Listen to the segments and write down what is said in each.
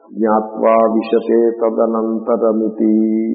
జ్ఞాత్వా విశతే తదనంతరమితి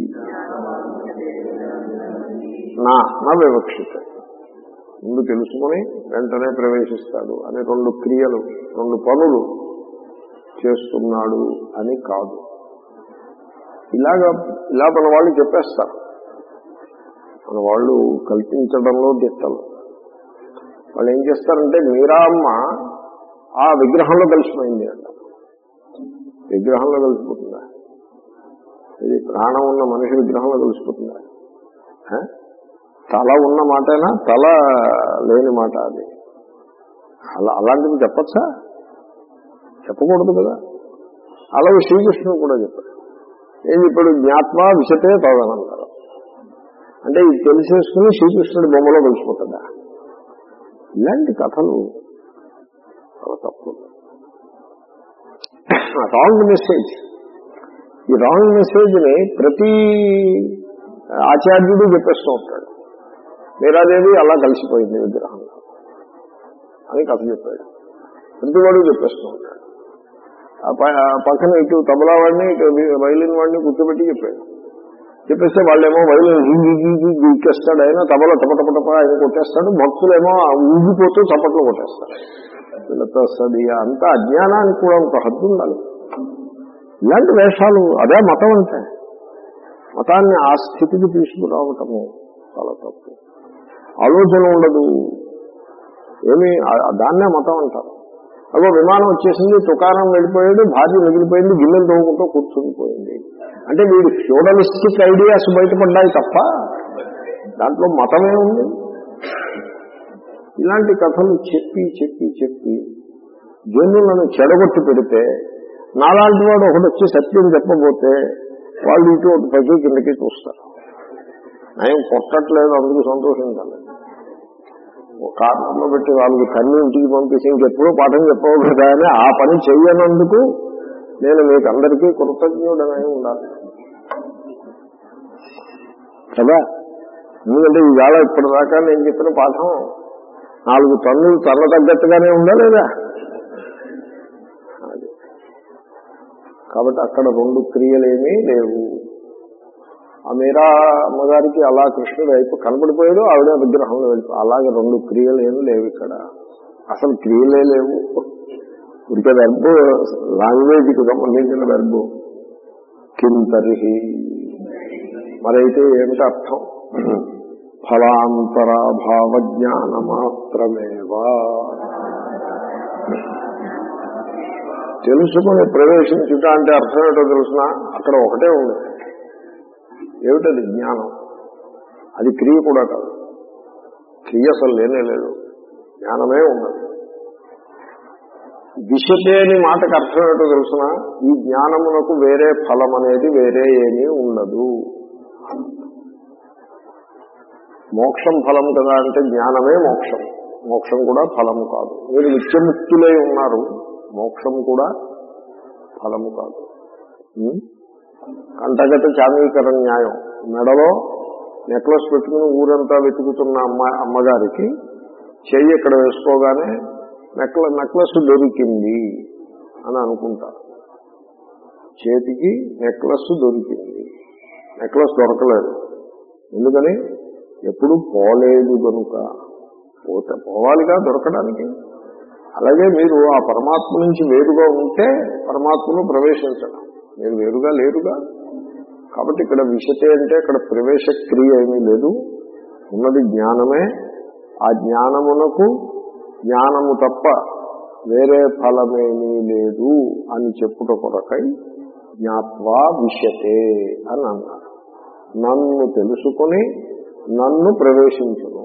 నా నా వివక్షిత ముందు తెలుసుకుని వెంటనే ప్రవేశిస్తాడు అని రెండు క్రియలు రెండు పనులు చేస్తున్నాడు అని కాదు ఇలాగా ఇలా మన వాళ్ళు చెప్పేస్తారు మన వాళ్ళు కల్పించడంలో దిట్టలు వాళ్ళు ఏం చేస్తారంటే మీరా అమ్మ ఆ విగ్రహంలో కలిసిపోయింది అంట విగ్రహంలో కలిసిపోతుందా ఇది ప్రాణం ఉన్న మనిషి విగ్రహంలో కలిసిపోతుందా హ? తల ఉన్న మాటేనా తల లేని మాట అది అలా అలాంటిది చెప్పచ్చా చెప్పకూడదు కదా అలాగే శ్రీకృష్ణుడు కూడా చెప్పాడు ఏం చెప్పాడు జ్ఞాత్మ విషతే తదనంటారు అంటే ఇది తెలిసేసుకుని శ్రీకృష్ణుడి బొమ్మలో కలిసిపోతుందా ఇలాంటి కథలు చాలా తప్పు రాంగ్ మెసేజ్ ఈ రాంగ్ మెసేజ్ ని ప్రతి ఆచార్యుడు చెప్పేస్తూ ఉంటాడు మీరాదేవి అలా కలిసిపోయింది విగ్రహంలో అని కథ చెప్పాడు ప్రతివాడు చెప్పేస్తూ ఉంటాడు ఆ ప- ఆ పక్కన ఇటు తబలా వాడిని ఇటు వైలిన్ వాడిని కూర్చోబెట్టి చెప్పాడు చెప్పేస్తే వాళ్ళేమో వైలిన్ గీకేస్తాడు ఆయన తబలా టప టప టప ఆయన కొట్టేస్తాడు భక్తులేమో ఆ ఊగిపోతూ చప్పట్లు కొట్టేస్తాడు వీళ్ళతో వస్తుంది అంతా అజ్ఞానానికి కూడా ఒక హద్దు ఉండాలి ఇలాంటి వేషాలు అదే మతం అంటే మతాన్ని ఆ స్థితికి తీసుకురావటము చాలా తప్పు ఆలోచన ఉండదు ఏమి ఆ- దాన్నే మతం అంటారు అగో విమానం వచ్చేసింది తుకారం వెళ్ళిపోయాడు భార్య మిగిలిపోయింది గిన్నెలు తోముకుంటూ కూర్చునిపోయింది అంటే వీడు ఫ్యూడలిస్టిక్ ఐడియాస్ బయటపడ్డాయి తప్ప దాంట్లో మతమే ఉంది ఇలాంటి కథలు చెప్పి చెప్పి చెప్పి జనులను చెడగొట్టి పెడితే నాలాంటి వాడు ఒకటి వచ్చి సత్యం చెప్పబోతే వాళ్ళు ఇటు ఒకటి పైకి కిందకి చూస్తారు నయం కొట్టట్లేదు అందుకు సంతోషించాలి ఒక కారణంలో పెట్టి వాళ్ళకి కన్ను ఇంటికి పంపించి ఇంకెప్పుడూ పాఠం చెప్పవు కదా అని ఆ పని చెయ్యనందుకు నేను మీకు అందరికీ కృతజ్ఞుడనై ఉండాలి కదా ఎందుకంటే ఈవేళ ఇప్పటిదాకా నేను చెప్పిన పాఠం నాలుగు టన్నులు తన తగ్గట్టుగానే ఉందా లేదా అది. కాబట్టి అక్కడ రెండు క్రియలేమీ లేవు ఆ మీరా అమ్మగారికి అలా కృష్ణుడు అయిపో కనపడిపోయాడు ఆవిడ విగ్రహంలో వెళ్ళిపో అలాగే రెండు క్రియలు ఏమి లేవు ఇక్కడ అసలు క్రియలే లేవు ఇక వెర్బు లాంగ్వేజ్కి సంబంధించిన వెర్బు కింతరిహి మరైతే ఏమిటి అర్థం ఫలాంతరాభావ జ్ఞానమాత్రమేవా తెలుసుకుని ప్రవేశించుట అంటే అర్థం ఏంటో తెలుసిన అక్కడ ఒకటే ఉంది ఏమిటది జ్ఞానం అది క్రియ కూడా కాదు క్రియ అసలు లేనే లేదు జ్ఞానమే ఉన్నది విషతే అని మాటకు అర్థం ఏంటో తెలుసిన ఈ జ్ఞానమునకు వేరే ఫలం అనేది వేరే ఏమీ ఉండదు మోక్షం ఫలం కదా అంటే జ్ఞానమే మోక్షం మోక్షం కూడా ఫలము కాదు మీరు నిత్యముక్తులై ఉన్నారు మోక్షం కూడా ఫలము కాదు ఉం? కంటగత చామీకర న్యాయం మెడలో నెక్లెస్ పెట్టుకుని ఊరంతా వెతుకుతున్న అమ్మ అమ్మగారికి చెయ్యి ఇక్కడ వేసుకోగానే నెక్ల నెక్లెస్ దొరికింది అని అనుకుంటారు చేతికి నెక్లెస్ దొరికింది నెక్లెస్ దొరకలేదు ఎందుకని ఎప్పుడు పోలేదు కనుక పోతే పోవాలిగా దొరకడానికి అలాగే మీరు ఆ పరమాత్మ నుంచి వేరుగా ఉంటే పరమాత్మను ప్రవేశించడం మీరు వేరుగా లేరుగా కాబట్టి ఇక్కడ విషతే అంటే ఇక్కడ ప్రవేశ క్రియ ఏమీ లేదు ఉన్నది జ్ఞానమే ఆ జ్ఞానమునకు జ్ఞానము తప్ప వేరే ఫలమేమీ లేదు అని చెప్పుట కొరకై జ్ఞాత్వా విషతే అని అన్నారు నన్ను తెలుసుకుని నన్ను ప్రవేశించును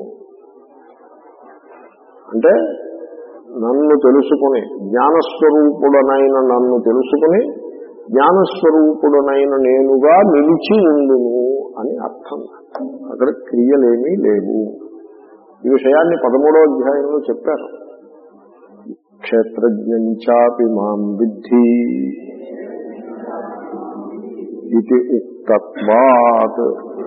అంటే నన్ను తెలుసుకుని జ్ఞానస్వరూపుడనైన నన్ను తెలుసుకుని జ్ఞానస్వరూపుడనైన నేనుగా నిలిచి ఉండును అని అర్థం అక్కడ క్రియలేమీ లేవు ఈ విషయాన్ని పదమూడో అధ్యాయంలో చెప్పారు క్షేత్రజ్ఞంచాపి మాం విద్ధి ఇది ఉక్తత్వాత్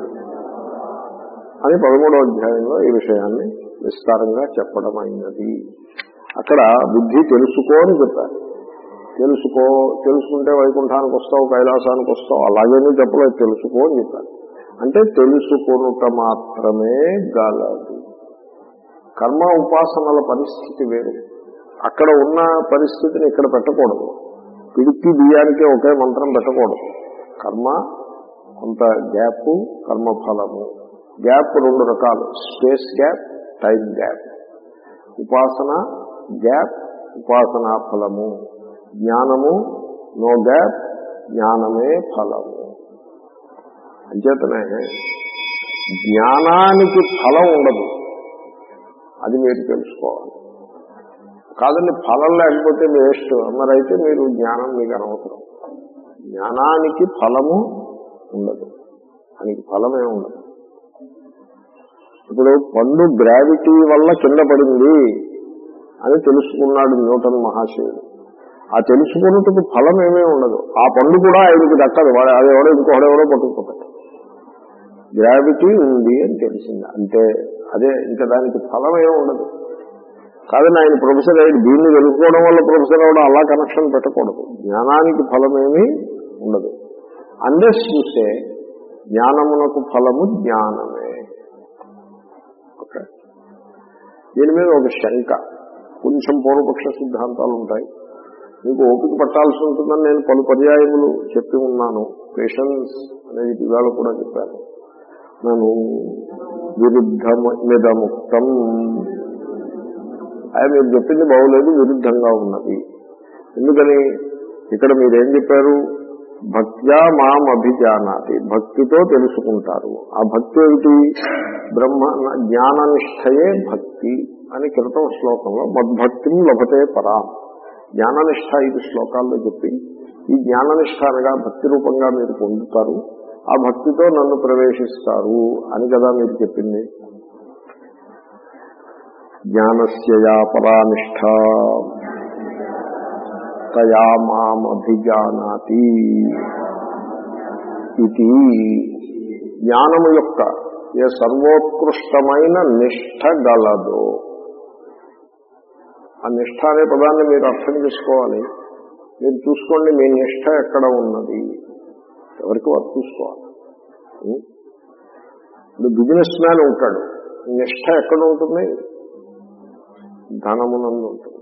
అని పదమూడో అధ్యాయంలో ఈ విషయాన్ని విస్తారంగా చెప్పడం అయినది అక్కడ బుద్ధి తెలుసుకో అని చెప్పారు తెలుసుకో తెలుసుకుంటే వైకుంఠానికి వస్తావు కైలాసానికి వస్తావు అలాగేమీ చెప్పలేదు తెలుసుకో అని చెప్పారు అంటే తెలుసుకొనుట మాత్రమే గలదు కర్మ ఉపాసనల పరిస్థితి వేరు అక్కడ ఉన్న పరిస్థితిని ఇక్కడ పెట్టకూడదు పిడికి బియ్యానికి ఒకే మంత్రం పెట్టకూడదు కర్మ కొంత గ్యాప్ కర్మఫలము గ్యాప్ రెండు రకాలు స్పేస్ గ్యాప్ టైం గ్యాప్ ఉపాసన గ్యాప్ ఉపాసనా ఫలము జ్ఞానము నో గ్యాప్ జ్ఞానమే ఫలము అంచేతనే జ్ఞానానికి ఫలం ఉండదు అది మీరు తెలుసుకోవాలి కాదండి ఫలం లేకపోతే వేస్ట్ మరైతే మీరు జ్ఞానం మీకు అనవసరం జ్ఞానానికి ఫలము ఉండదు దానికి ఫలమే ఉండదు ఇప్పుడు పండు గ్రావిటీ వల్ల కింద పడింది అని తెలుసుకున్నాడు న్యూటన్ మహాశయుడు ఆ తెలుసుకున్నట్టుకు ఫలం ఏమీ ఉండదు ఆ పండు కూడా ఆయనకి దక్కదు వాడు అది ఎవడో ఇంకొకడెవడో పట్టుకుపోతాడు గ్రావిటీ ఉంది అని తెలిసింది అంటే అదే ఇంకా దానికి ఫలం ఏమి ఉండదు కాదని ఆయన ప్రొఫెసర్ అయ్యి దీన్ని తెలుసుకోవడం వల్ల ప్రొఫెసర్ అవడం అలా కనెక్షన్ పెట్టకూడదు జ్ఞానానికి ఫలమేమీ ఉండదు అండర్స్ చూస్తే జ్ఞానమునకు ఫలము జ్ఞానమే ఓకే దీని మీద ఒక శంక కొంచెం పూర్వపక్ష సిద్ధాంతాలు ఉంటాయి మీకు ఓపిక పట్టాల్సి ఉంటుందని నేను పలు పర్యాయములు చెప్పి ఉన్నాను పేషెన్స్ అనేది ఇవాళ కూడా చెప్పాను నన్ను విరుద్ధమిదముక్తం అది మీరు చెప్పింది బాగోలేదు విరుద్ధంగా ఉన్నది ఎందుకని ఇక్కడ మీరేం చెప్పారు భక్త్యా మాం అభిజానాతి భక్తితో తెలుసుకుంటారు ఆ భక్తి ఏమిటి బ్రహ్మ జ్ఞాననిష్టయే భక్తి అని క్రితం శ్లోకంలో మద్భక్తిని లభతే పరా జ్ఞాననిష్ట ఐదు శ్లోకాల్లో చెప్పి ఈ జ్ఞాననిష్ట అనగా భక్తి రూపంగా మీరు పొందుతారు ఆ భక్తితో నన్ను ప్రవేశిస్తారు అని కదా మీరు చెప్పింది జ్ఞానస్యయా పరానిష్ట తయా మామభిజానాతి ఇది జ్ఞానము యొక్క ఏ సర్వోత్కృష్టమైన నిష్ఠ గలదో ఆ నిష్ఠ అనే పదాన్ని మీరు అర్థం చేసుకోవాలి మీరు చూసుకోండి మీ నిష్ఠ ఎక్కడ ఉన్నది ఎవరికి వారు చూసుకోవాలి ఉం? ఇప్పుడు బిజినెస్ మ్యాన్ ఉంటాడు నిష్ఠ ఎక్కడ ఉంటుంది ధనమునందు ఉంటుంది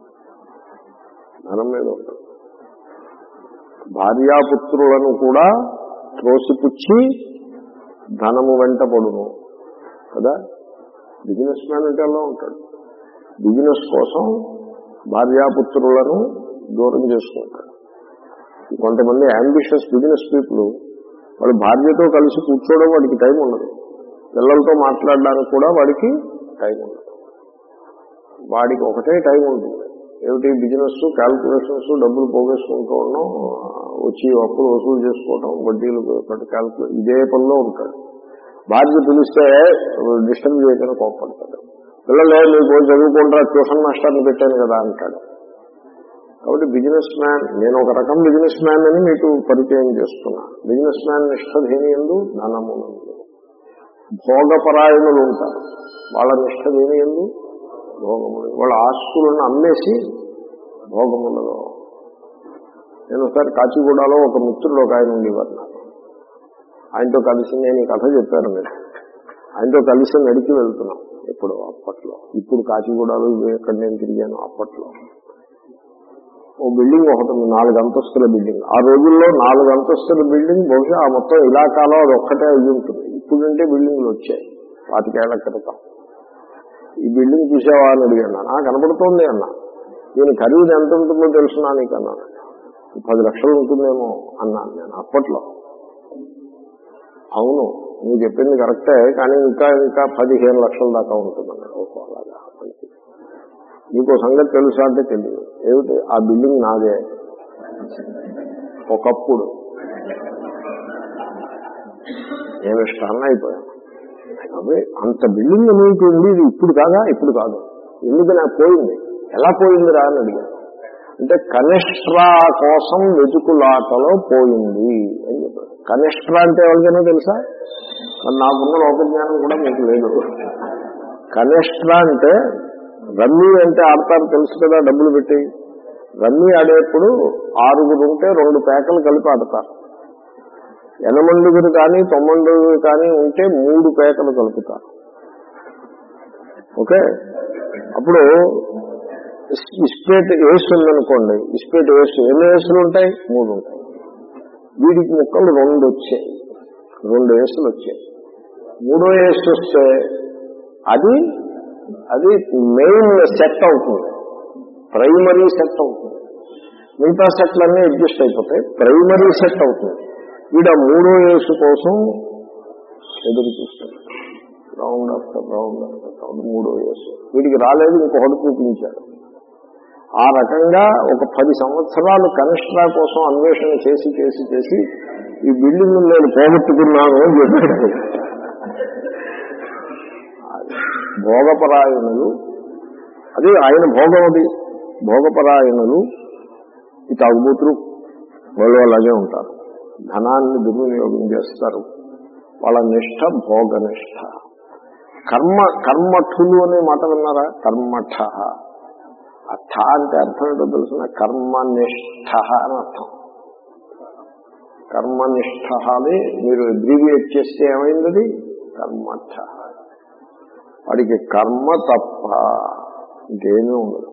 ధనం మీద ఉంటుంది భార్యాపుత్రులను కూడా త్రోసిపుచ్చి ధనము వెంట పడును కదా బిజినెస్ మ్యాన్ అంటే అలా ఉంటాడు బిజినెస్ కోసం భార్యాపుత్రులను దూరం చేసుకుంటాడు కొంతమంది అంబిషియస్ బిజినెస్ పీపుల్ వాడు భార్యతో కలిసి కూర్చోవడం వాడికి టైం ఉండదు పిల్లలతో మాట్లాడడానికి కూడా వాడికి టైం ఉండదు వాడికి ఒకటే టైం ఉంటుంది ఏమిటి బిజినెస్ క్యాల్కులేషన్స్ డబ్బులు పోగేసుకుంటూ ఉండడం వచ్చి అప్పులు వసూలు చేసుకోవడం వడ్డీలు కట్టు క్యాల్కులేట్ ఇదే పనిలో ఉంటాడు భార్య పిలిస్తే డిస్టర్బ్ చేయకుండా కోపడతాడు పిల్లలు మీకు చదువుకుంటారా ట్యూషన్ మాస్టర్ని పెట్టాను కదా అంటాడు కాబట్టి బిజినెస్ మ్యాన్ నేను ఒక రకం బిజినెస్ మ్యాన్ అని మీకు పరిచయం చేస్తున్నా బిజినెస్ మ్యాన్ నిష్ఠదేని ఎందు ధనమునందు భోగపరాయణులు ఉంటారు వాళ్ళ నిష్ఠదేని ఎందు భోగములు వాళ్ళ ఆస్తులను అమ్మేసి భోగములలో నేను ఒకసారి కాచిగూడలో ఒక మిత్రుడు ఒక ఆయన ఉండేవారు నాకు ఆయనతో కలిసి నేను ఈ కథ చెప్పాను మీరు ఆయనతో కలిసి నడిచి వెళ్తున్నాం ఎప్పుడు అప్పట్లో ఇప్పుడు కాచిగూడలో ఇవి ఎక్కడ నేను తిరిగాను అప్పట్లో ఓ బిల్డింగ్ ఒకటి ఉంది నాలుగు అంతస్తుల బిల్డింగ్ ఆ రోజుల్లో నాలుగు అంతస్తుల బిల్డింగ్ బహుశా ఆ మొత్తం ఇలాకాలో అది ఒక్కటే అయ్యి ఉంటుంది ఇప్పుడంటే బిల్డింగ్లు వచ్చాయి పాతికేళ్ల క్రితం ఈ బిల్డింగ్ చూసావా అని అడిగాను నా కనపడుతోంది అన్న దీని ఖరీదు ఎంత ఉంటుందో తెలుసునా నీకు అన్నాను పది లక్షలు ఉంటుందేమో అన్నాను నేను అప్పట్లో అవును నువ్వు చెప్పింది కరెక్టే కానీ ఇంకా ఇంకా పదిహేను లక్షల దాకా ఉంటుందన్నాడు ఓహో అలాగా మంచిది నీకు సంగతి తెలుసా అంటే తెలియదు ఏమిటి ఆ బిల్డింగ్ నాదే ఒకప్పుడు నేను స్టన్ అయిపోయాను అవి అంత బిల్డింగ్ నీకు ఉండేది ఇప్పుడు కాదా ఇప్పుడు కాదు ఎందుకు నాకు పోయింది ఎలా పోయిందిరా అని అడిగాను అంటే కనిష్ట్రా కోసం వెతుకులాటలో పోయింది అని చెప్పాడు కనిష్ట్రా అంటే ఎవరికైనా తెలుసా మరి నాకున్న లోకజ్ఞానం కూడా మీకు లేదు కనిష్ట్రా అంటే రమ్మీ అంటే ఆడతారు తెలుసు కదా డబ్బులు పెట్టి రమ్మి ఆడేప్పుడు ఆరుగురు ఉంటే రెండు పేకలు కలిపి ఆడతారు ఎనమండుగురు కానీ తొమ్మండుగురు కానీ ఉంటే మూడు పేకలు కలుపుతారు ఓకే అప్పుడు ఇస్- ఇస్పేట్ ఏసు ఉందనుకోండి ఇస్పేట్ ఏసు ఎన్ని ఏసులు ఉంటాయి మూడు ఉంటాయి వీడికి ముక్కలు రెండు వచ్చాయి రెండు ఏసులు వచ్చాయి మూడో ఏసు వస్తే అది అది మెయిన్ సెట్ అవుతుంది ప్రైమరీ సెట్ అవుతుంది మిగతా సెట్లన్నీ అడ్జస్ట్ అయిపోతాయి ప్రైమరీ సెట్ అవుతుంది వీడు ఆ మూడో ఏసు కోసం ఎదురు చూస్తాడు round after round after round మూడో ఏసు వీడికి రాలేదు ఇంకొకటి చూపించాడు ఆ రకంగా ఒక పది సంవత్సరాలు కనిష్ట్రా కోసం అన్వేషణ చేసి చేసి చేసి ఈ బిల్డింగ్ నేను పోగొట్టుకున్నాను అని చెప్పాడు భోగపరాయణులు అది ఆయన భోగం అది భోగపరాయణులు ఈ తాగుబోతులు వాళ్ళు అలాగే ఉంటారు ధనాన్ని దుర్వినియోగం చేస్తారు వాళ్ళ నిష్ఠ భోగనిష్ట కర్మ కర్మఠులు అనే మాట విన్నారా కర్మఠ ఆ ఠ అంటే అర్థం ఏంటో తెలుసిన కర్మనిష్ట అని అర్థం కర్మనిష్ట అని మీరు అబ్రీవియేట్ చేస్తే ఏమైంది అది కర్మఠ వాడికి కర్మ తప్ప ఇంకేమీ ఉండదు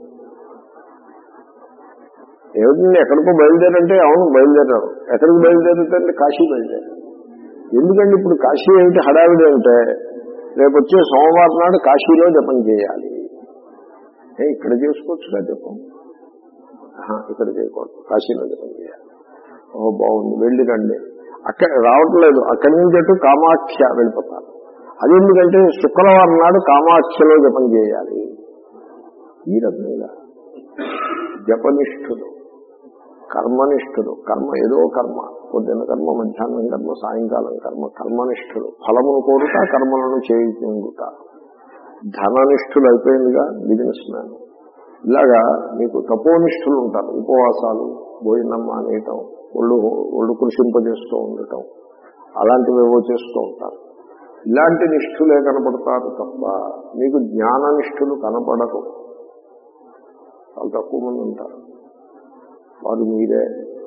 ఏమిటండి ఎక్కడికో బయలుదేరంటే అవును బయలుదేరారు ఎక్కడికి బయలుదేరుతారంటే కాశీ బయలుదేరారు ఎందుకంటే ఇప్పుడు కాశీ ఏమిటి హడావిడి అంటే రేపు వచ్చే సోమవారం నాడు కాశీలో జపం చేయాలి ఏ, ఇక్కడ చేసుకోవచ్చుగా జపం ఆహా, ఇక్కడ చేయకూడదు కాశీలో జపం చేయాలి ఓ బాగుంది వెళ్ళి రండి అక్కడ రావట్లేదు అక్కడి నుంచి అటు కామాఖ్య వెళ్ళిపోతారు అది ఎందుకంటే శుక్రవారం నాడు కామాఖ్యలో జపం చేయాలి ఈ రకంగా జపనిష్ఠులు కర్మనిష్ఠులు కర్మ ఏదో కర్మ పొద్దున్న కర్మ మధ్యాహ్నం కర్మ సాయంకాలం కర్మ కర్మనిష్ఠులు ఫలమును కోరుట కర్మలను చేయుకుండుట ధననిష్ఠులు అయిపోయిందిగా బిజినెస్ మ్యాన్ ఇలాగా మీకు తపోనిష్ఠులు ఉంటారు ఉపవాసాలు భోజనం మానేయటం ఒళ్ళు ఒళ్ళు కృషింపజేస్తూ ఉండటం అలాంటివి ఏవో చేస్తూ ఉంటారు ఇలాంటి నిష్ఠులే కనపడతారు తప్ప మీకు జ్ఞాననిష్ఠులు కనపడరు చాలా తక్కువ మంది ఉంటారు వారు మీరే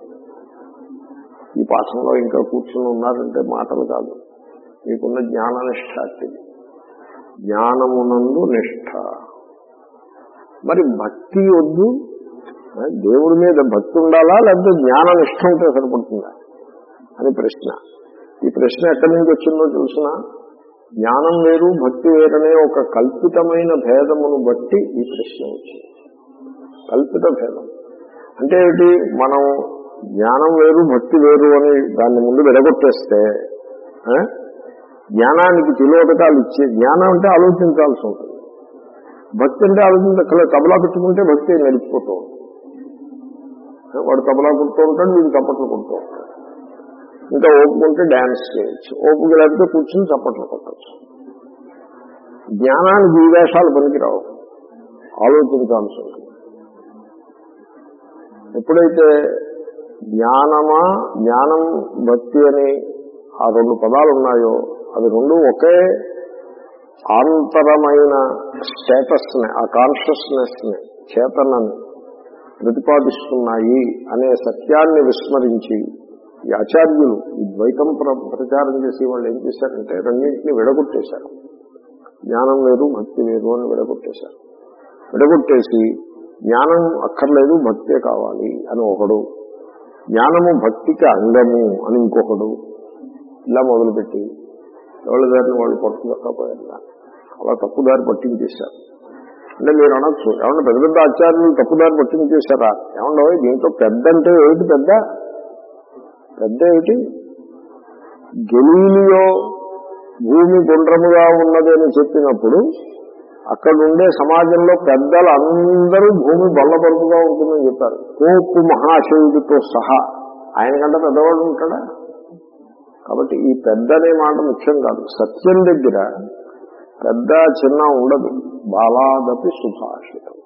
ఈ పాఠంలో ఇంకా కూర్చుని ఉన్నారంటే మాటలు కాదు మీకున్న జ్ఞాననిష్ట అట్టిది జ్ఞానమునందు నిష్ఠ మరి భక్తి వద్దు ఆ, దేవుడి మీద భక్తి ఉండాలా లేకపోతే జ్ఞాన నిష్ఠ ఉంటే సరిపడుతుందా అని ప్రశ్న ఈ ప్రశ్న ఎక్కడి నుంచి వచ్చిందో చూసినా జ్ఞానం వేరు భక్తి వేరనే ఒక కల్పితమైన భేదమును బట్టి ఈ ప్రశ్న వచ్చింది కల్పిత భేదం అంటే ఏంటి మనం జ్ఞానం వేరు భక్తి వేరు అని దాన్ని ముందు విడగొట్టేస్తే ఆ, జ్ఞానానికి తిలోదకాలు ఇచ్చే జ్ఞానం అంటే ఆలోచించాల్సి ఉంటుంది భక్తి అంటే ఆలోచించక్కర్లేదు తబలా పెట్టుకుంటే భక్తి నడిచిపోతూ ఉంటుంది ఆ, వాడు తబలా కుడుతూ ఉంటాడు వీడు చప్పట్లు కొడుతూ ఉంటాడు ఇంకా ఓపుకుంటే డ్యాన్స్ చేయొచ్చు ఓపిక లేకపోతే కూర్చుని చప్పట్లు కొట్టచ్చు జ్ఞానానికి ఈ వేషాలు పనికిరావు ఆలోచించాల్సి ఉంటుంది ఎప్పుడైతే జ్ఞానమా జ్ఞానం భక్తి అని ఆ రెండు పదాలు ఉన్నాయో అవి రెండు ఒకే ఆంతరమైన స్టేటస్ ని ఆ కాన్షియస్నెస్ ని చేతనని ప్రతిపాదిస్తున్నాయి అనే సత్యాన్ని విస్మరించి ఈ ఆచార్యులు ఈ ద్వైతం ప్ర- ప్రచారం చేసి వాళ్ళు ఏం చేశారంటే రెండింటిని విడగొట్టేశారు జ్ఞానం వేరు భక్తి వేరు అని విడగొట్టేశారు విడగొట్టేసి జ్ఞానం అక్కర్లేదు భక్తే కావాలి అని ఒకడు జ్ఞానము భక్తికి అంగము అని ఇంకొకడు ఇలా మొదలుపెట్టి ఎవరి దారిని వాళ్ళు పట్టుకోకపోయారు అలా తప్పుదారి పట్టించేశారు అంటే మీరు అనొచ్చు ఏమన్నా పెద్ద పెద్ద ఆచార్యులు తప్పుదారి పట్టించేశారా ఏమన్నా దీంట్లో పెద్ద అంటే ఏమిటి పెద్ద పెద్ద ఏమిటి గెలీలియో భూమి గుండ్రముగా ఉన్నది అని చెప్పినప్పుడు అక్కడ ఉండే సమాజంలో పెద్దలు అందరూ భూమి బల్లబరుపుగా ఉంటుందని చెప్పారు కోపు మహాశయుడితో సహా ఆయన కంటే పెద్దవాడు ఉంటాడా కాబట్టి ఈ పెద్ద అనే మాట ముఖ్యం కాదు సత్యం దగ్గర పెద్ద చిన్న ఉండదు బాలాదపి సుభాషితం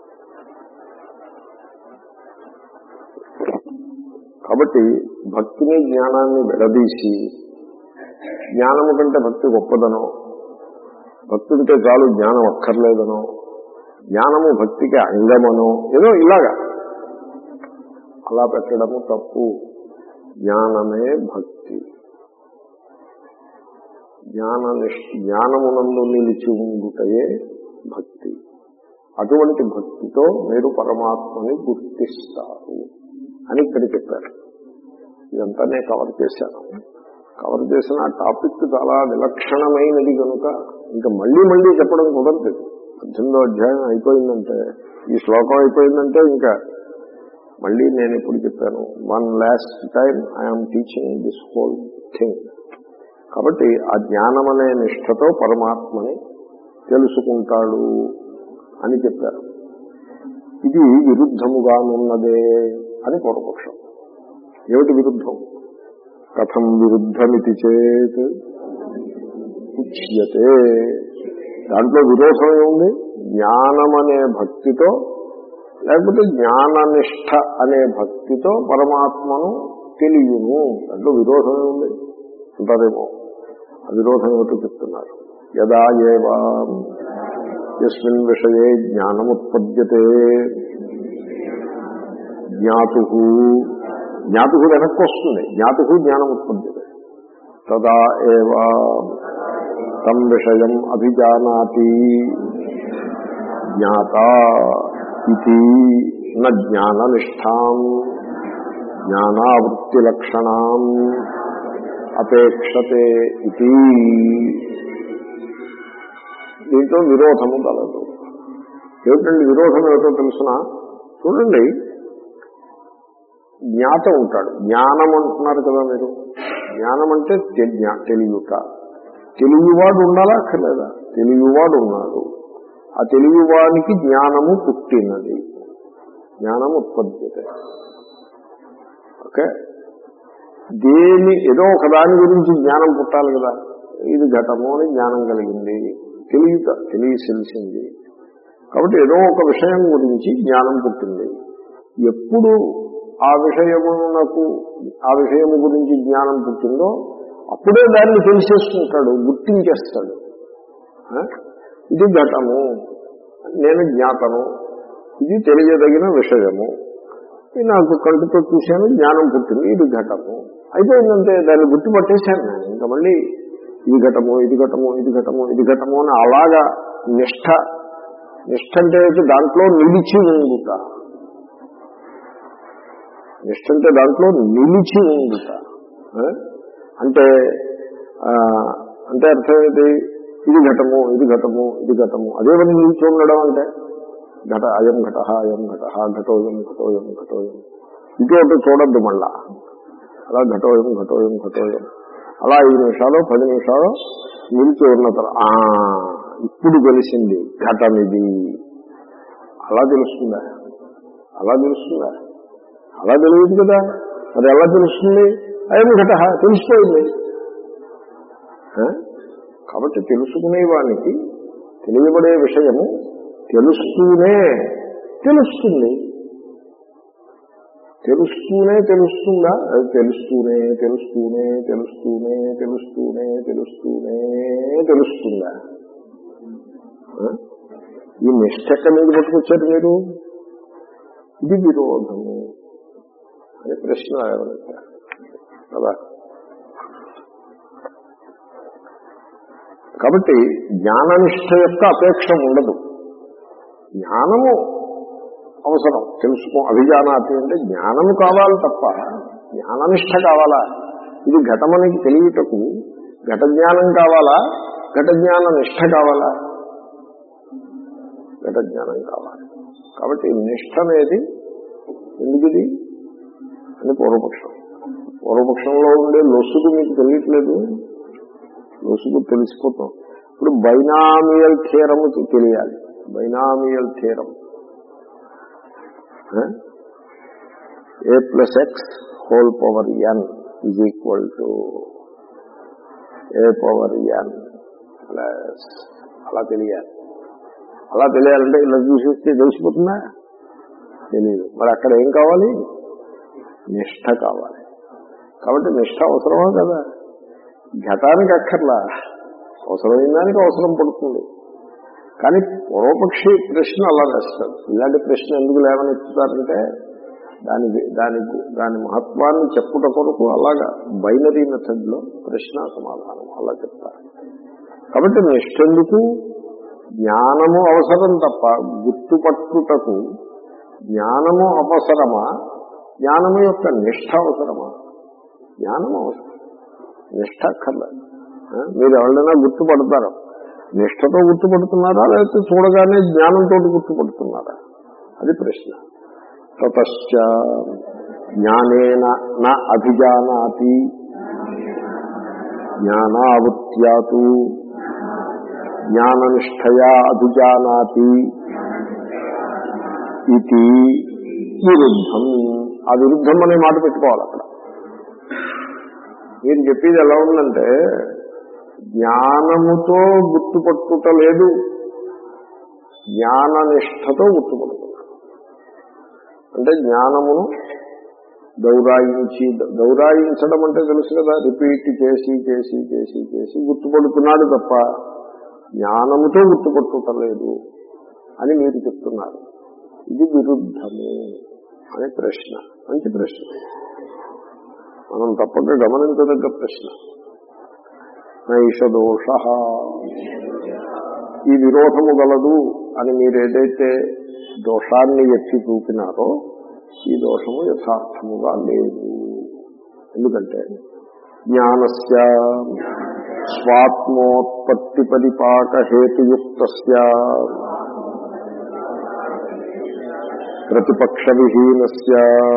కాబట్టి భక్తిని జ్ఞానాన్ని విడదీసి జ్ఞానము కంటే భక్తి గొప్పదనో భక్తుడికే చాలు జ్ఞానం అక్కర్లేదనో జ్ఞానము భక్తికి అంగమనో ఏదో ఇలాగా అలా పెట్టడము తప్పు జ్ఞానమే భక్తి జ్ఞాన జ్ఞానమునందు నిలిచి ఉండుటయే భక్తి అటువంటి భక్తితో మీరు పరమాత్మని గుర్తిస్తారు అని ఇక్కడ చెప్పారు ఇదంతా నేను కవర్ చేశాను కవర్ చేసిన ఆ టాపిక్ చాలా విలక్షణమైనది కనుక ఇంకా మళ్ళీ మళ్ళీ చెప్పడం కుదరదు పద్దెనిమిదో అధ్యాయం అయిపోయిందంటే ఈ శ్లోకం అయిపోయిందంటే ఇంకా మళ్ళీ నేను ఇప్పుడు చెప్పాను one last time I'm teaching this whole thing కాబట్టి ఆ జ్ఞానం అనే నిష్ఠతో పరమాత్మని తెలుసుకుంటాడు అని చెప్పారు ఇది విరుద్ధముగానున్నదే అని పూర్వపక్షం ఏమిటి విరుద్ధం కథం విరుద్ధమితి చేత్ ఉచ్యతే దాంట్లో విరోధం ఏముంది జ్ఞానం అనే భక్తితో లేకపోతే జ్ఞాననిష్ట అనే భక్తితో పరమాత్మను తెలియను దాంట్లో విరోధం ఏముంది అంటారేమో ఆ విరోధం ఏమిటో చెప్తున్నారు యదా ఏవా ఎస్మిన్ విషయే జ్ఞానముత్పద్యతే జ్ఞాతు జ్ఞాతు వెనక్కి వస్తుంది జ్ఞాతు జ్ఞానం ఉత్పద్యతే తదా ఏవా తం విషయం అభిజానాతి జ్ఞాత ఇది న జ్ఞాననిష్టాం జ్ఞానావృత్తిలక్షణాం అపేక్షతే ఇది దీంట్లో విరోధము కలదు ఏమిటండి విరోధం ఏమిటో తెలుసిన చూడండి జ్ఞాత ఉంటాడు జ్ఞానం అంటున్నారు కదా మీరు జ్ఞానం అంటే తెలియట తెలియవాడు ఉండాలా అక్కర్లేదా తెలియవాడు ఉన్నాడు ఆ తెలియవానికి జ్ఞానము పుట్టినది జ్ఞానం ఉత్పద్యత ఓకే దేని ఏదో ఒక దాని గురించి జ్ఞానం పుట్టాలి కదా ఇది ఘటము అని జ్ఞానం కలిగింది తెలియట తెలియ తెలిసింది కాబట్టి ఏదో ఒక విషయం గురించి జ్ఞానం పుట్టింది ఎప్పుడు ఆ విషయమునకు ఆ విషయము గురించి జ్ఞానం పుట్టిందో అప్పుడే దాన్ని తెలిసేసుకుంటాడు గుర్తించేస్తాడు ఇది ఘటము నేను జ్ఞాతను ఇది తెలియదగిన విషయము ఇది నాకు కంటితో చూశాను జ్ఞానం పుట్టింది ఇది ఘటము అయిపోయిందంటే దాన్ని గుర్తుపట్టేశాను నేను ఇంకా మళ్ళీ ఇది ఘటము ఇది ఘటము ఇది ఘటము ఇది ఘటము అని అలాగా నిష్ఠ నిష్ఠ అంటే దాంట్లో నిలిచి ఉండుట నిష్ఠ అంటే దాంట్లో నిలిచి ఉండుట అంటే అంటే అర్థం ఏంటి ఇది ఘటము ఇది ఘటము ఇది ఘటము అదే పని నిలిచి ఉండడం అంటే ఘట అయం ఘట అయం ఘట ఘటోయం ఘటోయం ఘటోయం ఇంకోటి చూడద్దు మళ్ళా అలా ఘటోయం ఘటోయం ఘటోయం అలా ఐదు నిమిషాలు పది నిమిషాలు నిలిచి ఉన్న తర్వాత ఇప్పుడు తెలిసింది ఘటమిది అలా తెలుస్తుందా అలా తెలుస్తుందా అలా తెలియదు కదా మరి ఎలా తెలుస్తుంది అయం ఘట తెలిసిపోయింది కాబట్టి తెలుసుకునే వానికి తెలియబడే విషయము తెలుస్తూనే తెలుస్తుంది తెలుస్తూనే తెలుస్తుందా అది తెలుస్తూనే తెలుస్తూనే తెలుస్తూనే తెలుస్తూనే తెలుస్తూనే తెలుస్తుందా ఈ నిష్ట ఎక్కడి నుంచి పట్టుకొచ్చారు మీరు ఇది విరోధము అని ప్రశ్న ఎవరైతే కదా కాబట్టి జ్ఞాననిష్ట యొక్క అపేక్ష ఉండదు జ్ఞానము అవసరం తెలుసుకో అభిజానాతి అంటే జ్ఞానము కావాలి తప్ప జ్ఞాననిష్ట కావాలా ఇది ఘటమనికి తెలియటకు ఘట జ్ఞానం కావాలా ఘట జ్ఞాన నిష్ట కావాలా ఘట జ్ఞానం కావాలి కాబట్టి నిష్ట అనేది ఎందుకుది అని పూర్వపక్షం పూర్వపక్షంలో ఉండే లొసుగు మీకు తెలియట్లేదు లొసుగు తెలిసిపోతాం ఇప్పుడు బైనామియల్ థీరము తెలియాలి బైనామియల్ థీరం a plus x whole power n is equal to a power n plus అలా తెలియాలి అలా తెలియాలంటే ఇలా చూసేస్తే తెలిసిపోతుందా తెలియదు మరి అక్కడ ఏం కావాలి నిష్ట కావాలి కాబట్టి నిష్ట అవసరమా కదా ఘటానికి అక్కర్లా అవసరమైన దానికి అవసరం పడుతుంది కానీ పూర్వపక్షి ప్రశ్న అలా వేస్తాడు ఇలాంటి ప్రశ్న ఎందుకు లేవనెత్తుతారంటే దాని దాని దాని మహత్వాన్ని చెప్పుట కొరకు అలాగా బైనరీ మెథడ్లో ప్రశ్న సమాధానం అలా చెప్తారు కాబట్టి నిష్టెందుకు జ్ఞానము అవసరం తప్ప గుర్తుపట్టుటకు జ్ఞానము అవసరమా జ్ఞానము యొక్క నిష్ఠ అవసరమా జ్ఞానం అవసరం నిష్ఠ అక్కర్లేదు ఆ, మీరు ఎవరైనా గుర్తుపడతారు నిష్ఠతో గుర్తుపడుతున్నారా లేకపోతే చూడగానే జ్ఞానంతో గుర్తుపడుతున్నారా అది ప్రశ్న తతశ్చ జ్ఞానేన నా అభిజానాతి జ్ఞానావృత్యాతు జ్ఞాననిష్టయా అభిజానాతి ఇది విరుద్ధం ఆ విరుద్ధం అనే మాట పెట్టుకోవాలి అక్కడ మీరు చెప్పేది ఎలా ఉందంటే జ్ఞానముతో గుర్తుపట్టుట లేదు జ్ఞాననిష్టతో గుర్తుపడుతున్నారు అంటే జ్ఞానమును దౌరాయించి దౌరాయించడం అంటే తెలుసు కదా రిపీట్ చేసి చేసి చేసి చేసి గుర్తుపడుతున్నాడు తప్ప జ్ఞానముతో గుర్తుపట్టుట లేదు అని మీరు చెప్తున్నారు ఇది విరుద్ధము అనే ప్రశ్న మంచి ప్రశ్న మనం తప్పక గమనించదగ్గ ప్రశ్న నైష దోష ఈ విరోధము గలదు అని మీరు ఏదైతే దోషాన్ని ఎత్తి చూపినారో ఈ దోషము యథార్థముగా లేదు ఎందుకంటే జ్ఞానస్య స్వాత్మోత్పత్తి పరిపాక హేతుయుక్త ప్రతిపక్ష విహీనస్య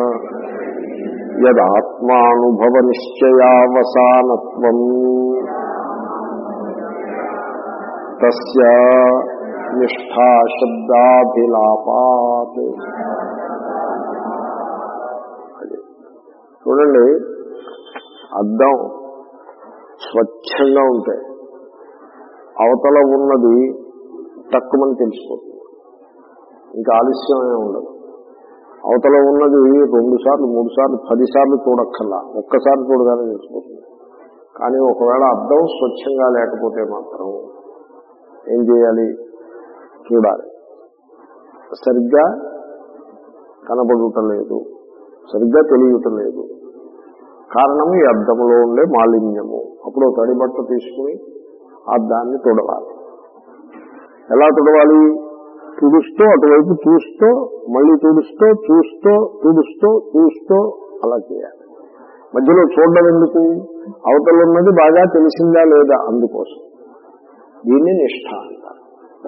యదాత్మానుభవ నిశ్చయావసానత్వం తస్య నిష్ఠాశబ్దాభిలాపాత్ అది. చూడండి అద్దం స్వచ్ఛంగా ఉంటాయి అవతల ఉన్నది తక్కువని తెలిసిపోతుంది ఇంకా ఆలస్యమే ఉండదు అవతల ఉన్నది రెండు సార్లు మూడు సార్లు పది సార్లు చూడక్కర్లా ఒక్కసారి చూడగానే తెలిసిపోతుంది కానీ ఒకవేళ అద్దం స్వచ్ఛంగా లేకపోతే మాత్రం ఏం చేయాలి చూడాలి సరిగ్గా కనబడుట లేదు సరిగ్గా తెలియట లేదు కారణం ఈ అద్దములో ఉండే మాలిన్యము అప్పుడు ఒక తడి బట్ట తీసుకుని ఆ అద్దాన్ని తుడవాలి ఎలా తుడవాలి తుడుస్తూ అటువైపు చూస్తూ మళ్ళీ తుడుస్తూ చూస్తూ తుడుస్తూ చూస్తూ అలా చేయాలి మధ్యలో చూడడం ఎందుకు అవతల ఉన్నది బాగా తెలిసిందా లేదా అందుకోసం దీన్ని నిష్ఠ అంటారు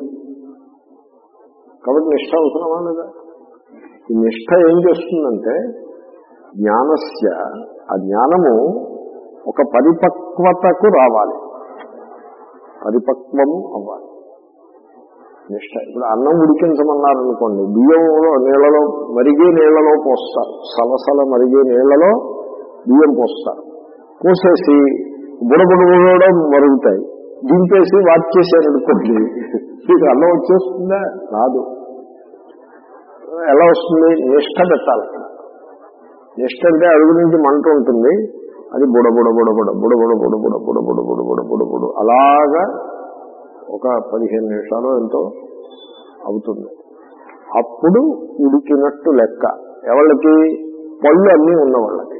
కాబట్టి నిష్ఠ అవసరమా లేదా ఈ నిష్ఠ ఏం చేస్తుందంటే జ్ఞానస్య ఆ జ్ఞానము ఒక పరిపక్వతకు రావాలి పరిపక్వము అవ్వాలి నిష్ట ఇప్పుడు అన్నం ఉడికించమన్నారనుకోండి బియ్యంలో నీళ్లలో మరిగే నీళ్లలో పోస్తారు సలసల మరిగే నీళ్లలో బియ్యం పోస్తారు పోసేసి బుడబుడబుడడం మరుగుతాయి దింపేసి వాచ్ చేశారనుకోండి మీకు అన్నం వచ్చేస్తుందా రాదు ఎలా వస్తుంది నిష్ట పెట్టాలి అక్కడ నిష్ట అంటే అడుగు నుంచి మంట ఉంటుంది అది బుడ బుడ బుడ బుడ బుడ బుడ బుడ బుడ బుడ బుడ బుడ బుడ బుడ బుడ అలాగా ఒక పదిహేను నిమిషాలు ఎంతో అవుతుంది అప్పుడు ఉడికినట్టు లెక్క ఎవళ్ళకి పళ్ళు అన్నీ ఉన్న వాళ్ళకి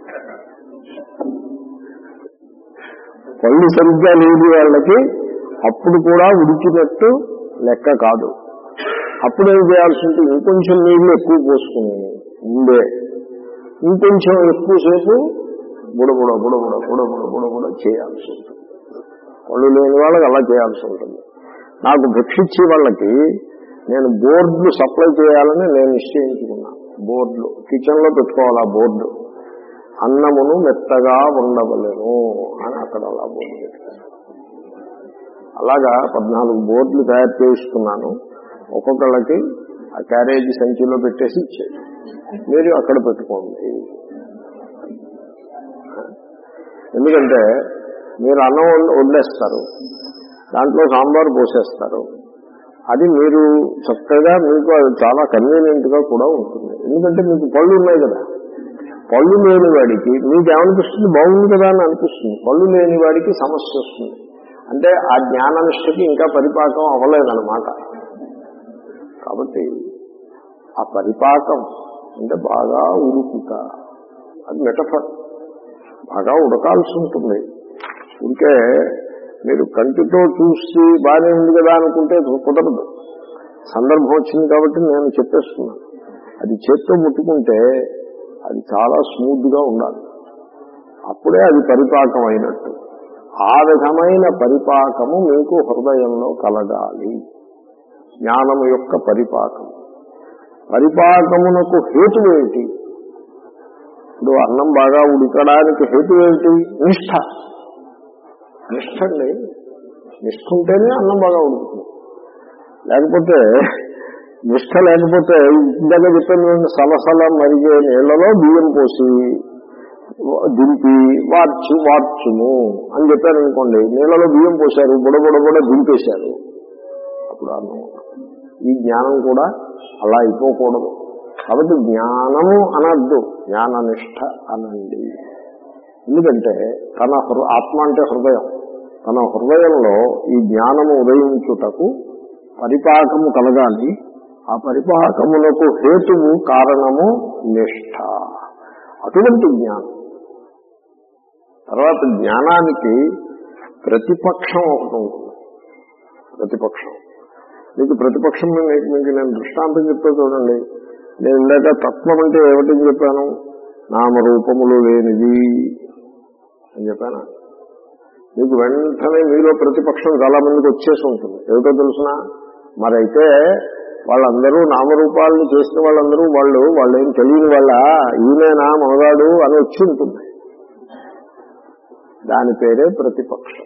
పళ్ళు సరిగ్గా లేని వాళ్ళకి అప్పుడు కూడా ఉడికినట్టు లెక్క కాదు అప్పుడు ఏం చేయాల్సి ఉంటుంది ఇంకొంచెం నీళ్లు ఎక్కువ పోసుకుని ఉండే ఇంకొంచెం ఎక్కువసేపు బుడబుడ బుడబుడ బుడబుడ బుడబుడ చేయాల్సి ఉంటుంది పళ్ళు లేని వాళ్ళకి అలా చేయాల్సి ఉంటుంది నాకు భిక్షిచ్చే వాళ్ళకి నేను బోర్డులు సప్లై చేయాలని నేను నిశ్చయించుకున్నా బోర్డులు కిచెన్ లో పెట్టుకోవాలి ఆ బోర్డు అన్నమును మెత్తగా ఉండవలేను అని అక్కడ అలా బోర్డు పెట్టాను అలాగా పద్నాలుగు బోర్డులు తయారు చేయిస్తున్నాను ఒక్కొక్కళ్ళకి ఆ క్యారేజీ సంచిలో పెట్టేసి ఇచ్చేది మీరు అక్కడ పెట్టుకోండి ఎందుకంటే మీరు అన్నం వండ- వండేస్తారు దాంట్లో సాంబార్ పోసేస్తారు అది మీరు చక్కగా మీకు అది చాలా కన్వీనియంట్ గా కూడా ఉంటుంది ఎందుకంటే మీకు పళ్ళు ఉన్నాయి కదా పళ్ళు లేని వాడికి మీకు ఏమనిపిస్తుంది బాగుంది కదా అని అనిపిస్తుంది పళ్ళు లేని వాడికి సమస్య వస్తుంది అంటే ఆ జ్ఞాననిష్టకి ఇంకా పరిపాకం అవ్వలేదన్నమాట కాబట్టి ఆ పరిపాకం అంటే బాగా ఉడుకుట అది మెటఫర్ బాగా ఉడకాల్సి ఉంటుంది ఇంకే మీరు కంటితో చూసి బాగానే ఉంది కదా అనుకుంటే కుదరదు సందర్భం వచ్చింది కాబట్టి నేను చెప్పేస్తున్నాను అది చేత్తో ముట్టుకుంటే అది చాలా స్మూత్ గా ఉండాలి అప్పుడే అది పరిపాకం అయినట్టు ఆ విధమైన పరిపాకము మీకు హృదయంలో కలగాలి జ్ఞానము యొక్క పరిపాకం పరిపాకమునకు హేతు ఏమిటి ఇప్పుడు అన్నం బాగా ఉడకడానికి హేతు ఏమిటి నిష్ఠ నిష్ఠ అండి నిష్ఠ ఉంటేనే అన్నం బాగా ఉడుకుతుంది లేకపోతే నిష్ఠ లేకపోతే ఇందాక చెప్పిన సలసల మరిగే నీళ్లలో బియ్యం పోసి దింపి వార్చు వార్చుము అని చెప్పారు అనుకోండి నీళ్ళలో బియ్యం పోశారు బుడబుడ కూడా దింపేశారు అప్పుడు అన్నం ఈ జ్ఞానం కూడా అలా అయిపోకూడదు కాబట్టి జ్ఞానము అనద్దు జ్ఞాననిష్ట అనండి ఎందుకంటే తన హృ- ఆత్మ అంటే హృదయం తన హృదయంలో ఈ జ్ఞానము ఉదయించుటకు పరిపాకము కలగాలి ఆ పరిపాకములకు హేతువు కారణము నిష్ఠ అటువంటి జ్ఞానం తర్వాత జ్ఞానానికి ప్రతిపక్షం ఒకటి ఉంటుంది ప్రతిపక్షం మీకు ప్రతిపక్షం మీకు మీకు నేను దృష్టాంతం చెప్తే చూడండి నేను ఇందాక తత్వం అంటే ఏమిటని చెప్పాను నామరూపములు లేనిది అని చెప్పాను మీకు వెంటనే మీలో ప్రతిపక్షం చాలా మందికి వచ్చేసి ఉంటుంది ఏమిటో తెలుసిన మరైతే వాళ్ళందరూ నామరూపాలను చేసిన వాళ్ళందరూ వాళ్ళు వాళ్ళు ఏం తెలియని వాళ్ళ ఈయనేనా మనగాడు అని వచ్చి ఉంటుంది దాని పేరే ప్రతిపక్షం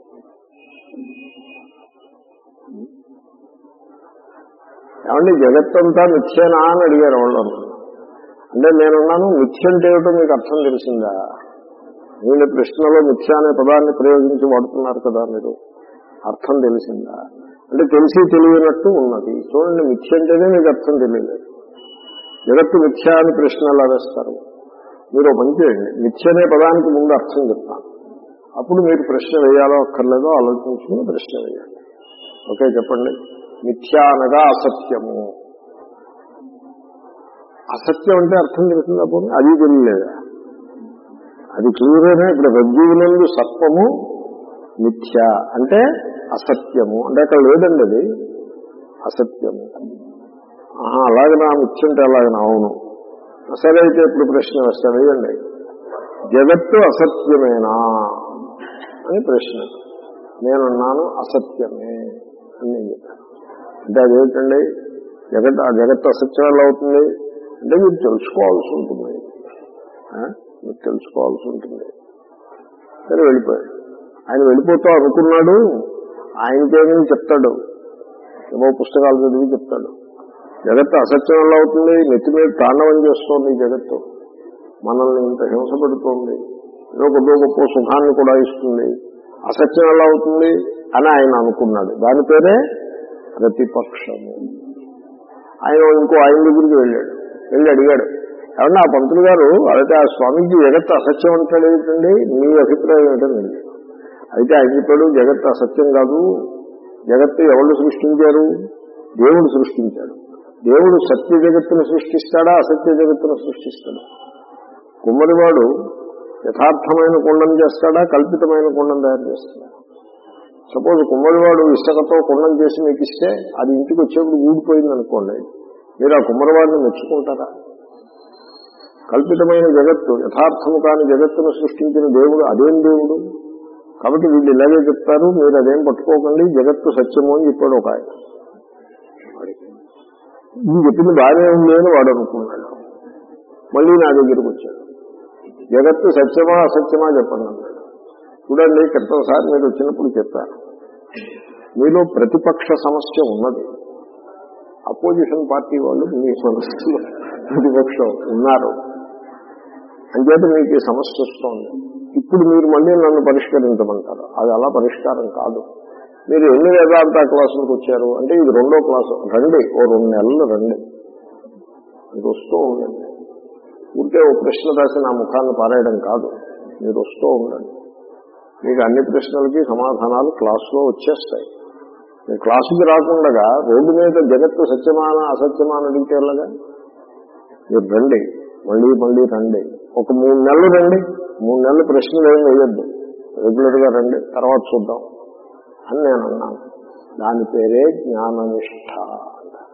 ఏమండి జగత్తంతా మిథ్యేనా అని అడిగారు వాళ్ళు అంటే నేనున్నాను మిథ్య అంటే ఏమిటో మీకు అర్థం తెలిసిందా నేను ప్రశ్నలో మిథ్య అనే పదాన్ని ప్రయోగించి వాడుతున్నారు కదా మీరు అర్థం తెలిసిందా అంటే తెలిసి తెలియనట్టు ఉన్నది చూడండి మిథ్య అంటేనే మీకు అర్థం తెలియలేదు జగత్తు మిథ్య అని ప్రశ్న ఎలా వేస్తారు మీరు ఒక పని చేయండి మిథ్య అనే పదానికి ముందు అర్థం చెప్తాను అప్పుడు మీరు ప్రశ్న వేయాలో అక్కర్లేదో ఆలోచించుకుని ప్రశ్న వేయాలి ఓకే చెప్పండి మిథ్య అనగా అసత్యము అసత్యం అంటే అర్థం తెలిసిందా పోనీ అది తెలియలేదా అది క్లియర్గానే ఇక్కడ రజ్జువులందు సర్పము మిథ్య అంటే అసత్యము అంటే అక్కడ లేదండి అది అసత్యము ఆహా, అలాగనా మిథ్య అంటే అలాగనా అవును సరే అయితే ఇప్పుడు ప్రశ్న వస్తాను వేయండి జగత్తు అసత్యమేనా అని ప్రశ్న నేనున్నాను అసత్యమే అని నేను చెప్పాను అంటే అదేంటండి జగత్ ఆ జగత్తు అసత్యం ఎలా అవుతుంది అంటే మీరు తెలుసుకోవాల్సి ఉంటుంది ఆ? మీరు తెలుసుకోవాల్సి ఉంటుంది సరే వెళ్ళిపోయాడు ఆయన వెళ్ళిపోతూ అనుకున్నాడు ఆయనకేమీ చెప్తాడు ఏమో పుస్తకాలు చదివి చెప్తాడు జగత్తు అసత్యం ఎలా అవుతుంది నెత్తి మీద తాండవం చేస్తోంది ఈ జగత్తు మనల్ని ఇంత హింస పెడుతోంది ఏదో కొద్దో గొప్ప సుఖాన్ని కూడా ఇస్తుంది అసత్యం ఎలా అవుతుంది అని ఆయన అనుకున్నాడు దాని పేరే ప్రతిపక్షము ఆయన ఇంకో ఆయన దగ్గరికి వెళ్ళాడు వెళ్ళి అడిగాడు ఏమన్నా ఆ పంతులు గారు అయితే ఆ స్వామీజీ జగత్తు అసత్యం అంటాడు ఏంటండి మీ అభిప్రాయం ఏంటండి అయితే ఆయన చెప్పాడు జగత్తు అసత్యం కాదు జగత్తు ఎవరు సృష్టించారు దేవుడు సృష్టించాడు దేవుడు సత్య జగత్తును సృష్టిస్తాడా అసత్య జగత్తును సృష్టిస్తాడా కుమ్మరివాడు యథార్థమైన కుండం చేస్తాడా కల్పితమైన కుండం తయారు చేస్తాడా సపోజ్ కుమ్మరివాడు ఇసుకతో కుండం చేసి మీకు ఇస్తే అది ఇంటికి వచ్చేప్పుడు ఊడిపోయింది అనుకోండి మీరు ఆ కుమ్మరివాడిని మెచ్చుకుంటారా కల్పితమైన జగత్తు యథార్థము కాని జగత్తును సృష్టించిన దేవుడు అదేం దేవుడు కాబట్టి వీళ్ళు ఇలాగే చెప్తారు మీరు అదేం పట్టుకోకండి జగత్తు సత్యము అని చెప్పాడు ఒక ఆయన ఇది చెప్పింది బాగానే ఉంది అని వాడు అనుకున్నాడు మళ్ళీ నా దగ్గరికి వచ్చాడు జగత్తు సత్యమా అసత్యమా చెప్పండి అన్నాడు చూడండి క్రితంసారి మీరు వచ్చినప్పుడు చెప్పారు మీలో ప్రతిపక్ష సమస్య ఉన్నది అపోజిషన్ పార్టీ వాళ్ళు మీ సమస్యలో ప్రతిపక్షం ఉన్నారు అంచేత మీకు ఈ సమస్య వస్తోంది ఇప్పుడు మీరు మళ్ళీ నన్ను పరిష్కరించమంటారు అది అలా పరిష్కారం కాదు మీరు ఎన్ని వేదాంత క్లాసులకు వచ్చారు అంటే ఇది రెండో క్లాసు రండి ఓ రెండు నెలలు రండి ఇది వస్తూ ఉండండి ఊరికే ఓ ప్రశ్న రాసి నా ముఖాన్ని పారేయడం కాదు మీరు వస్తూ ఉండండి మీకు అన్ని ప్రశ్నలకి సమాధానాలు క్లాసులో వచ్చేస్తాయి మీరు క్లాసుకి రాకుండా రోడ్డు మీద జగత్తు సత్యమాన అసత్యమాన అడిగితే ఎలాగా మీరు రండి మళ్ళీ మళ్ళీ రండి ఒక మూడు నెలలు రండి మూడు నెలలు ప్రశ్నలు ఏం వేయొద్దు రెగ్యులర్గా రండి తర్వాత చూద్దాం అని నేను అన్నాను దాని పేరే జ్ఞాననిష్ట అంటారు.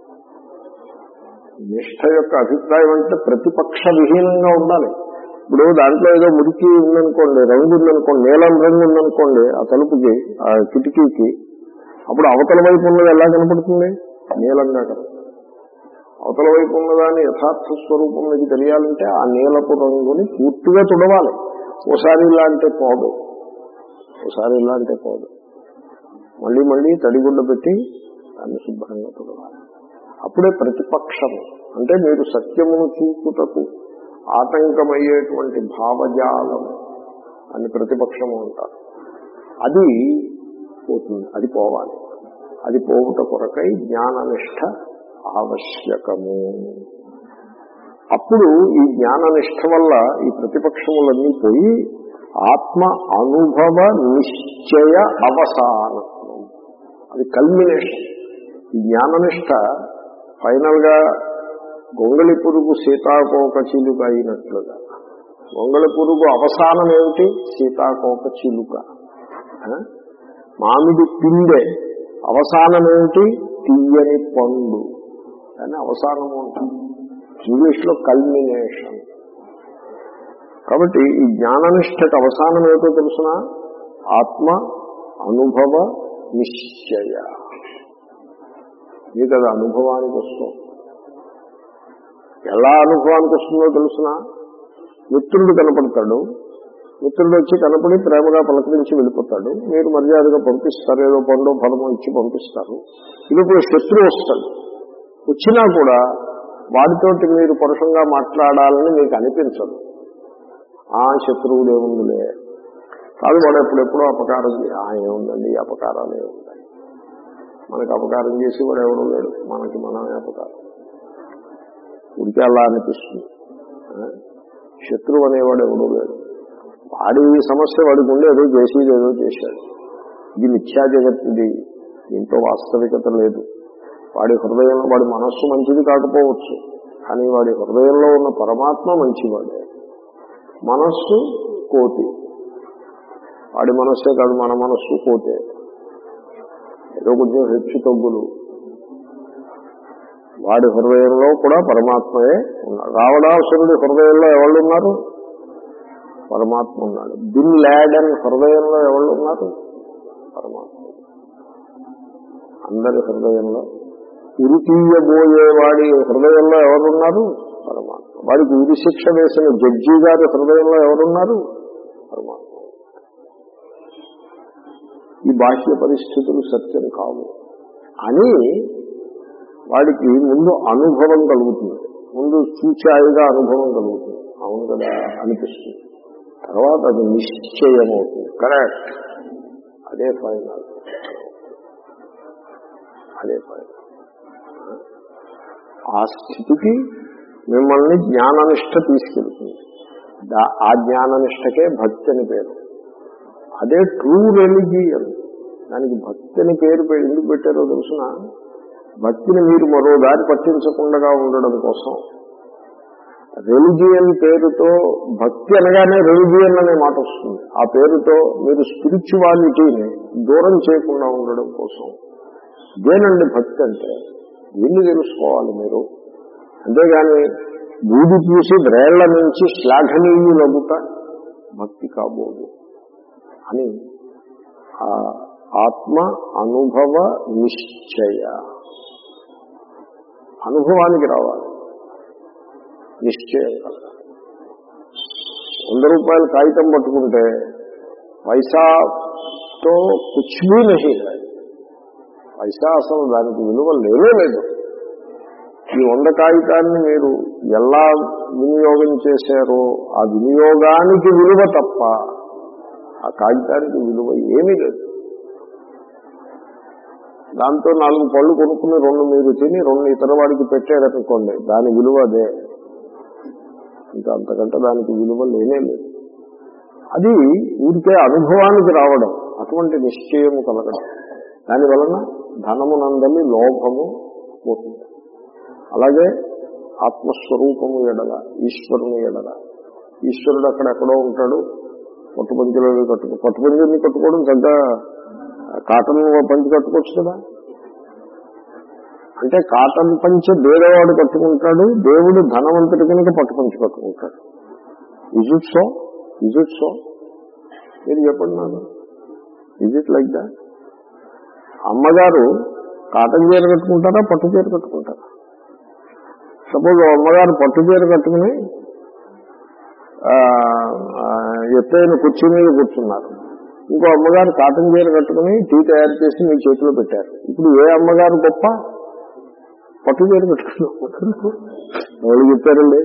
నిష్ట యొక్క అభిప్రాయం అంటే ప్రతిపక్ష విహీనంగా ఉండాలి ఇప్పుడు దాంట్లో ఏదో మురికి ఉందనుకోండి రంగు ఉందనుకోండి నీలం రంగు ఉందనుకోండి ఆ తలుపుకి ఆ కిటికీకి అప్పుడు అవతల వైపు ఉన్నది ఎలా కనపడుతుంది నీలంగా కనపడుతుంది అవతల వైపు ఉన్నదాని యథార్థ స్వరూపం మీకు తెలియాలంటే ఆ నీలపు రంగుని పూర్తిగా తుడవాలి ఓసారి ఇలా అంటే పోదు ఓసారి ఇలా అంటే పోదు మళ్ళీ మళ్ళీ తడిగుడ్డ పెట్టి దాన్ని శుభ్రంగా తుడవాలి అప్పుడే ప్రతిపక్షము అంటే మీరు సత్యమును చూపుటకు ఆటంకమయ్యేటువంటి భావజాలము అని ప్రతిపక్షము అంటారు అది పోతుంది అది పోవాలి అది పోవుట కొరకై జ్ఞాననిష్ట ఆవశ్యకము అప్పుడు ఈ జ్ఞాననిష్ట వల్ల ఈ ప్రతిపక్షములన్నీ పోయి ఆత్మ అనుభవ నిశ్చయ అవసానం అది కల్మినేషన్ ఈ జ్ఞాననిష్ట ఫైనల్ గా గొంగళి పురుగు సీతాకోక చిలుక అయినట్లుగా గొంగళి పురుగు అవసానం ఏమిటి సీతాకోక చిలుక ఆ? మామిడి పిందె అవసానం ఏమిటి తీయని పండు అని అవసానము అంటారు ఇంగ్లీష్ లో కల్మినేషన్ కాబట్టి ఈ జ్ఞాననిష్టకు అవసానం ఏమిటో తెలుసిన ఆత్మ అనుభవ నిశ్చయ మీకు అది అనుభవానికి వస్తుంది ఎలా అనుభవానికి వస్తుందో తెలుసిన మిత్రుడు కనపడతాడు మిత్రుడు వచ్చి కనపడి ప్రేమగా పలకరించి వెళ్ళిపోతాడు మీరు మర్యాదగా పంపిస్తారు ఏదో పండు ఫలము ఇచ్చి పంపిస్తారు ఇది ఇప్పుడు శత్రువు వస్తాడు వచ్చినా కూడా వాడితోటి మీరు పరుషంగా మాట్లాడాలని మీకు అనిపించదు ఆ శత్రువుడు ఏముందిలే కాదు వాడు ఎప్పుడెప్పుడో అపకారం చే- ఆ ఏముందండి ఈ అపకారాలు ఏముంటాయి మనకు అపకారం చేసి వాడు ఎవడో లేడు మనకి మనమే అపకారం ఉడికి అలా అనిపిస్తుంది ఆ? శత్రువు అనేవాడు ఎవడూ లేడు వాడి సమస్య వాడికి ఉండి ఏదో చేసేది ఏదో చేశాడు ఇది మిథ్యా జగత్తుది దీంట్లో వాస్తవికత లేదు వాడి హృదయంలో వాడి మనస్సు మంచిది కాకపోవచ్చు కానీ వాడి హృదయంలో ఉన్న పరమాత్మ మంచివాడే మనస్సు కోతి వాడి మనస్సే కాదు మన మనస్సు కోతే ఏదో కొంచెం హెచ్చు తగ్గులు వాడి హృదయంలో కూడా పరమాత్మయే ఉన్నాడు రావణాసురుడి హృదయంలో ఎవళ్ళు ఉన్నారు పరమాత్మ ఉన్నాడు బిన్ లాడన్ హృదయంలో ఎవళ్ళు ఉన్నారు పరమాత్మ అందరి హృదయంలో ఉరి తీయబోయే వాడి హృదయంలో ఎవరున్నారు పరమాత్మ వాడికి ఉరి శిక్ష వేసిన జడ్జి గారి హృదయంలో ఎవరున్నారు పరమాత్మ ఈ బాహ్య పరిస్థితులు సత్యం కావు అని వాడికి ముందు అనుభవం కలుగుతుంది ముందు చూచాయిగా అనుభవం కలుగుతుంది అవును కదా అనిపిస్తుంది తర్వాత అది నిశ్చయం అవుతుంది కరెక్ట్ అదే ఫైనల్ అదే ఫైనల్ ఆ స్థితికి మిమ్మల్ని జ్ఞాననిష్ట తీసుకెళ్తుంది దా- ఆ జ్ఞాననిష్టకే భక్తి అని పేరు అదే ట్రూ రెలిజియన్ దానికి భక్తి అని పేరు పె- ఎందుకు పెట్టారో తెలుసిన భక్తిని మీరు మరో దారి పట్టించకుండా ఉండడం కోసం రెలిజియన్ పేరుతో భక్తి అనగానే రెలిజియన్ అనే మాట వస్తుంది ఆ పేరుతో మీరు స్పిరిచువాలిటీని దూరం చేయకుండా ఉండడం కోసం ఇదేనండి భక్తి అంటే దీన్ని తెలుసుకోవాలి మీరు అంతేగాని బూది చూసి వ్రేళ్ల నుంచి శ్లాఘనీయులగుట భక్తి కాబోదు అని ఆ ఆత్మ అనుభవ నిశ్చయ అనుభవానికి రావాలి నిశ్చయం కలగాలి వంద రూపాయలు కాగితం పట్టుకుంటే పైసాతో కుచ్బీ నహి హై. పైసా అసలు దానికి విలువ లేనే లేదు ఈ వంద కాగితాన్ని మీరు ఎలా వినియోగం చేశారో ఆ వినియోగానికి విలువ తప్ప ఆ కాగితానికి విలువ ఏమీ లేదు దాంతో నాలుగు పళ్ళు కొనుక్కుని రెండు మీరు తిని రెండు ఇతర వాడికి పెట్టారనుకోండి దాని విలువ అదే ఇంకా అంతకంటే దానికి విలువ లేనే లేదు అది ఊరికే అనుభవానికి రావడం అటువంటి నిశ్చయము కలగడం దాని వలన ధనమునందని లోభము పోతుంది అలాగే ఆత్మస్వరూపము ఎడల ఈశ్వరుని ఎడల ఈశ్వరుడు అక్కడ ఎక్కడో ఉంటాడు పట్టుపంచులో కట్టుకు పట్టుపంచుని కట్టుకోవడం పెద్ద కాటన్ పంచి కట్టుకోవచ్చు కదా అంటే కాటన్ పంచ వేరేవాడు కట్టుకుంటాడు దేవుడు ధనవంతుడి కనుక పట్టుపంచి కట్టుకుంటాడు ఇజ్ సో ఇజ్ సో మీరు చెప్పండి నాకు ఇజ్ ఇట్ లైక్ దా అమ్మగారు కాటన్ చీర కట్టుకుంటారా పట్టు చీర కట్టుకుంటారా సపోజ్ అమ్మగారు పట్టు చీర కట్టుకుని ఆ, ఆ, ఎత్తైన కుర్చీ మీద కూర్చున్నారు ఇంకో అమ్మగారు కాటన్ చీర కట్టుకుని టీ తయారు చేసి మీ చేతిలో పెట్టారు ఇప్పుడు ఏ అమ్మగారు గొప్ప పట్టు చీర కట్టుకున్నాం వాళ్ళు చెప్పారండి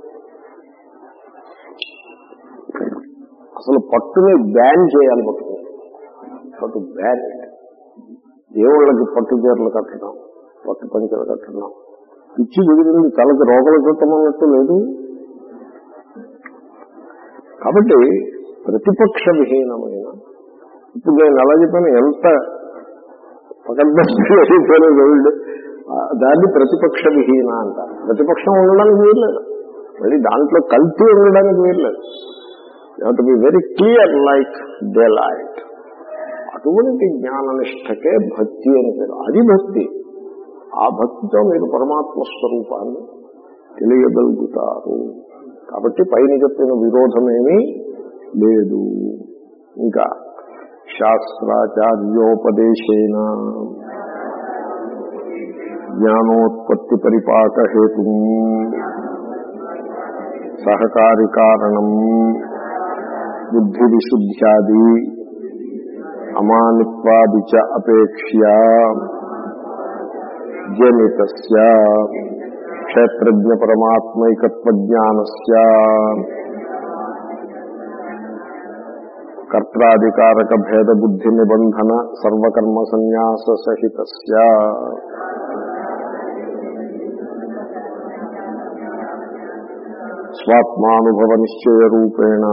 అసలు పట్టుని బ్యాన్ చేయాలి పట్టుని పట్టు బ్యాన్ దేవుళ్ళకి పట్టు చీరలు కట్టడం పట్టు పంచలు కట్టడం పిచ్చి దిగింది తలకి రోగలు చుట్టమన్నట్టు లేదు కాబట్టి ప్రతిపక్ష విహీనమైన ఇప్పుడు నేను అలా చెప్పాను ఎంత పకడ్బందీ గౌల్డ్ దాన్ని ప్రతిపక్ష విహీన అంటారు ప్రతిపక్షం ఉండడానికి వీల్లేదు మళ్ళీ దాంట్లో కల్తీ ఉండడానికి వీల్లేదు to be very clear like day light అటువంటి జ్ఞాననిష్టకే భక్తి అని పేరు అది భక్తి ఆ భక్తితో మీరు పరమాత్మ స్వరూపాన్ని తెలియగలుగుతారు కాబట్టి పైన చెప్పిన విరోధమేమీ లేదు ఇంకా శాస్త్రాచార్యోపదేశేన జ్ఞానోత్పత్తి పరిపాక హేతు సహకారి కారణం బుద్ధి విశుద్ధ్యాది అమానిత్వాది చ అపేక్ష్యా జనిత క్షేత్రజ్ఞ పరమాత్మైకత్వ జ్ఞానస్య కర్తాధికారక భేద బుద్ధి నిబంధన సర్వకర్మ సన్యాస సహిత స్వాత్మానుభవ నిశ్చయ రూపేణ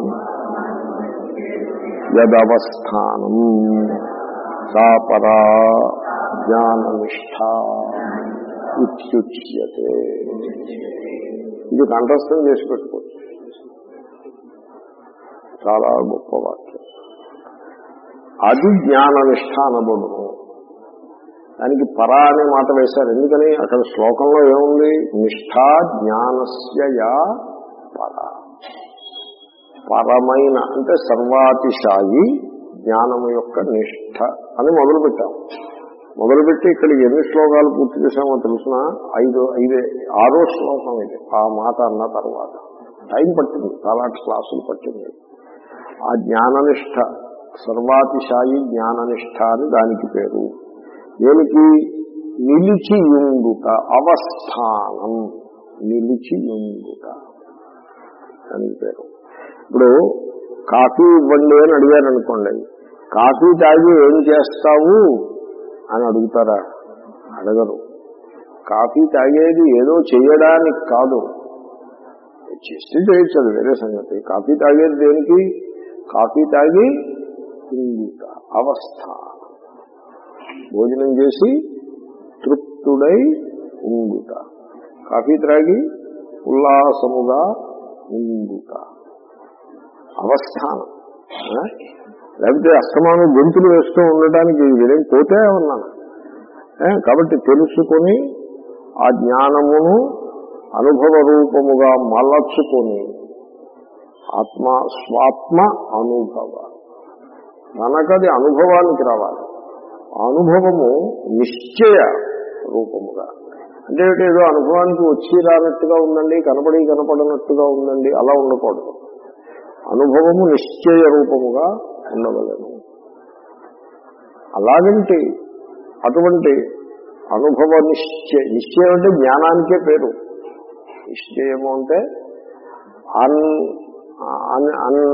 యదవస్థానం సా పరా జ్ఞాననిష్ట ఇత్యుచ్యతే ఇది కంఠస్థం చేసి పెట్టుకోవచ్చు చాలా గొప్ప వాక్యం అది జ్ఞాననిష్ట అనబడును దానికి పరా అనే మాట వేశారు ఎందుకని అక్కడ శ్లోకంలో ఏముంది నిష్ఠా జ్ఞానస్య యా పర పరమైన అంటే సర్వాతిశాయి జ్ఞానము యొక్క నిష్ఠ అని మొదలుపెట్టాం మొదలుపెట్టి ఇక్కడికి ఎన్ని శ్లోకాలు పూర్తి చేశామో తెలుసిన ఐదు ఐదు ఆరో శ్లోకం ఇది ఆ మాట అన్న తర్వాత టైం పట్టింది చాలా క్లాసులు పట్టింది ఆ జ్ఞాననిష్ట సర్వాతిశాయి జ్ఞాననిష్ట అని దానికి పేరు దేనికి నిలిచి యుంగుట అవస్థానం నిలిచి యుంగుట దానికి పేరు ఇప్పుడు కాఫీ ఇవ్వండి అని అడిగారు అనుకోండి కాఫీ తాగి ఏం చేస్తావు అని అడుగుతారా అడగరు కాఫీ తాగేది ఏదో చేయడానికి కాదు చేస్తే చేయొచ్చు అది వేరే సంగతి కాఫీ తాగేది దేనికి కాఫీ తాగి కుంగుట అవస్థ భోజనం చేసి తృప్తుడై ఉంగుట కాఫీ త్రాగి ఉల్లాసముగా ఉంగుట అవస్థానం ఆ? లేకపోతే అస్తమానం గొంతులు వేస్తూ ఉండటానికి ఇదేం కోతే ఉన్నాను కాబట్టి తెలుసుకొని ఆ జ్ఞానమును అనుభవ రూపముగా మలచుకొని ఆత్మ స్వాత్మ అనుభవ మనకది అనుభవానికి రావాలి ఆ అనుభవము నిశ్చయ రూపముగా అంటే ఏదో అనుభవానికి వచ్చి రానట్టుగా ఉందండి కనపడి కనపడనట్టుగా ఉందండి అలా ఉండకూడదు అనుభవము నిశ్చయ రూపముగా ఉండవలను అలాగంటే అటువంటి అనుభవ నిశ్చయ నిశ్చయం అంటే జ్ఞానానికే పేరు నిశ్చయము అంటే అన్ అన్ అన్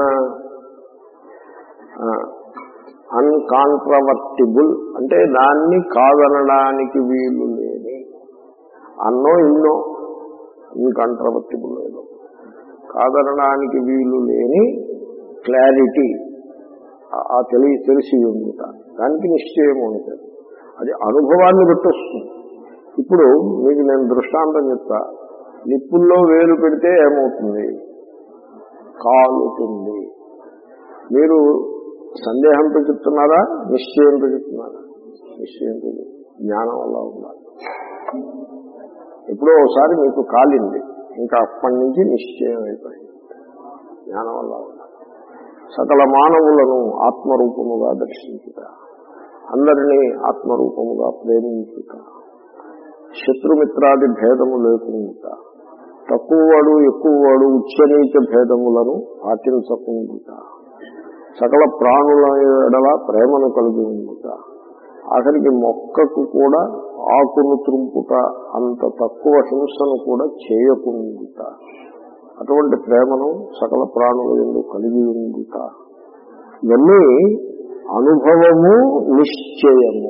అన్కాంట్రవర్టిబుల్ అంటే దాన్ని కాదనడానికి వీలు లేని అన్నో ఇన్నో ఇన్కాంట్రవర్టిబుల్ లేదు కాదనడానికి వీలు లేని క్లారిటీ ఆ తెలి తెలిసి ఉందిట దానికి నిశ్చయం ఉంటుంది అది అనుభవాన్ని పెట్టొస్తుంది ఇప్పుడు మీకు నేను దృష్టాంతం చెప్తా నిప్పుల్లో వేలు పెడితే ఏమవుతుంది కాలుతుంది మీరు సందేహంతో చెప్తున్నారా నిశ్చయంతో చెప్తున్నారా నిశ్చయంతో చెప్తున్నారు. జ్ఞానం అలా ఉండాలి ఎప్పుడో ఒకసారి మీకు కాలింది ఇంకా అప్పటి నుంచి నిశ్చయం అయిపోయింది జ్ఞానం వల్ల ఉండాలి సకల మానవులను ఆత్మరూపముగా దర్శించుట అందరినీ ఆత్మరూపముగా ప్రేమించుట శత్రుమిత్రాది భేదము లేకుండా తక్కువవాడు ఎక్కువవాడు ఉచ్చనీచ భేదములను పాటించకుండా సకల ప్రాణుల ఎడల ప్రేమను కలిగి ఉండుట ఆఖరికి మొక్కకు కూడా ఆకును త్రుంపుట అంత తక్కువ హింసను కూడా చేయకుండుట అటువంటి ప్రేమను సకల ప్రాణుల ఎందు కలిగి ఉండుట ఇవన్నీ అనుభవము నిశ్చయము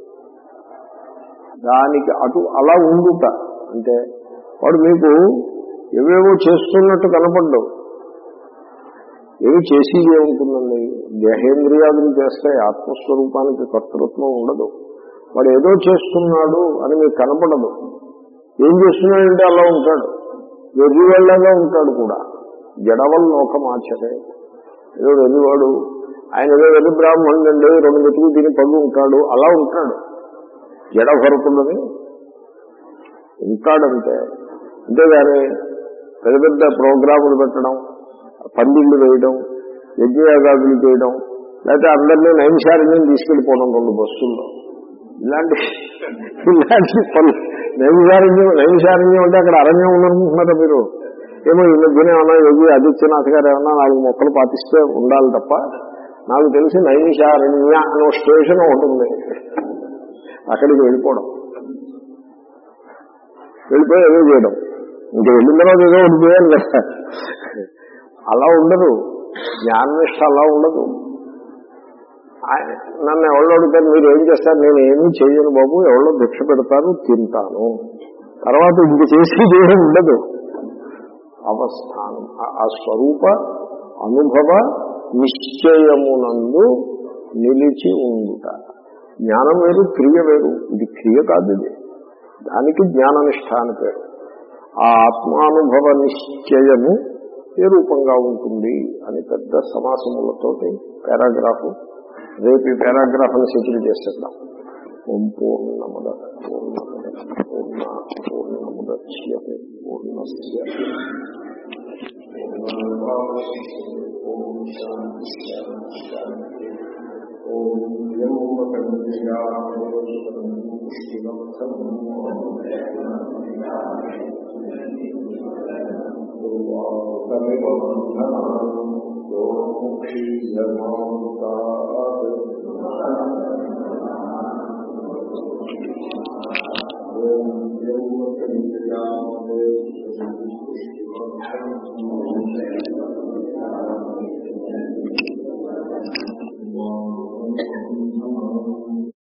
దానికి అటు అలా ఉండుట అంటే వాడు మీకు ఏవేవో చేస్తున్నట్టు కనపడ్డావు ఏమి చేసేది ఏముంటుందండి దేహేంద్రియాదులు చేస్తే ఆత్మస్వరూపానికి కర్తృత్వం ఉండదు వాడు ఏదో చేస్తున్నాడు అని మీకు కనపడదు ఏం చేస్తున్నాడంటే అలా ఉంటాడు వెర్రివాళ్ళగా ఉంటాడు కూడా జడవల్ లోకమాచరే ఏదో వెర్రివాడు ఆయన ఏదో వెర్రి బ్రాహ్మణుడు అండి రెండు మెతుకులు తిని పగు ఉంటాడు అలా ఉంటాడు జడ భరతులని ఉంటాడంటే అంతేగాని పెద్ద పెద్ద ప్రోగ్రాములు పెట్టడం పందిళ్ళు వేయడం యజ్ఞయాగాదులు చేయడం లేకపోతే అందరినీ నైమిషారణ్యం తీసుకెళ్ళిపోవడం రెండు బస్సుల్లో ఇలాంటి ఇలాంటి పనులు నైమిషారణ్యం నైమిషారణ్యం అంటే అక్కడ అరణ్యం ఉందనుకుంటున్నారా మీరు ఏమో ఈ మధ్యనే ఏమన్నా యోగి ఆదిత్యనాథ్ గారు ఏమన్నా నాలుగు మొక్కలు పాటిస్తే ఉండాలి తప్ప నాకు తెలిసి నైమిషారణ్య అనే స్టేషన్ ఒకటి ఉంది అక్కడికి వెళ్ళిపోవడం వెళ్ళిపోయి ఏదో చేయడం ఇంకా వెళ్ళిన తర్వాత ఏదో ఒకటి చేయాలి కదా అలా ఉండదు జ్ఞాననిష్ట అలా ఉండదు ఆయన నన్ను ఎవరో అడుగుతారు మీరు ఏం చేస్తారు నేను ఏమీ చేయను బాబు ఎవరో భిక్ష పెడతాను తింటాను తర్వాత ఇంక చేసేది ఏమీ ఉండదు అవస్థానం ఆ- ఆ స్వరూప అనుభవ నిశ్చయమునందు నిలిచి ఉండుట జ్ఞానం వేరు క్రియ వేరు ఇది క్రియ కాదు ఇది దానికి జ్ఞాననిష్ట అని పేరు ఆ ఆత్మానుభవ నిశ్చయము ఏ రూపంగా ఉంటుంది అని పెద్ద సమాసములతోటి పారాగ్రాఫ్ రేపు ఈ పారాగ్రాఫ్ అని సెటిల్ చేసేద్దాం ఓం పూర్ణమద పూర్ణమద పూర్ణ పూర్ణముద్యతే పూర్ణస్య ఓం శాంతి శాంతి శాంతి ఓం ఓం